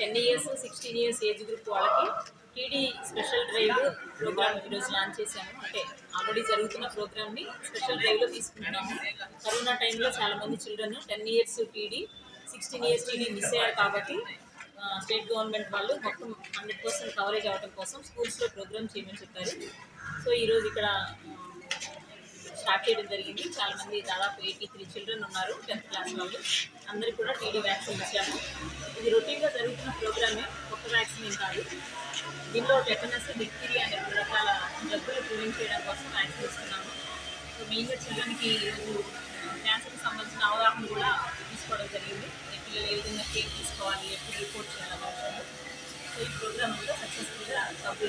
ten years sixteen years age group వాళ్ళకి TD special drive program ఈరోజు launch చేశాము అంటే ఆల్రెడీ జరుగుతున్న ప్రోగ్రామ్ని స్పెషల్ డ్రైవ్లో తీసుకుంటున్నాము కరోనా టైంలో చాలా మంది children ten years TD sixteen years TD miss అయ్యారు కాబట్టి ఆ, స్టేట్ గవర్నమెంట్ వాళ్ళు మొత్తం హండ్రెడ్ పర్సెంట్ కవరేజ్ అవ్వడం కోసం స్కూల్స్లో ప్రోగ్రామ్ చేయమని చెప్పారు సో ఈరోజు ఇక్కడ ఆ, స్టార్ట్ చేయడం జరిగింది చాలా మంది దాదాపు ఎయిటీ త్రీ చిల్డ్రన్ ఉన్నారు టెన్త్ క్లాస్ వాళ్ళు అందరికీ కూడా టీడీ వ్యాక్సిన్ ఇచ్చాము ఇది రొటీన్గా జరుగుతున్న ప్రోగ్రామే కొత్త వ్యాక్సిన్ ఏం కాదు దీనిలో టెటనస్ డిప్టీరియా అనే రెండు రకాల జబ్బులు ప్రివెంట్ చేయడం కోసం వ్యాక్సిన్ ఇస్తున్నాము సో మెయిన్గా చిల్డ్రన్కి ఈరోజు క్యాన్సర్కి సంబంధించిన అవగాహన కూడా తీసుకోవడం జరిగింది ఈ పిల్లలు ఏ విధంగా కేర్ తీసుకోవాలి ఎప్పుడు రిపోర్ట్ చేయాలనే విషయంలో సో ఈ ప్రోగ్రామ్ అంతా సక్సెస్ఫుల్గా కంప్లీట్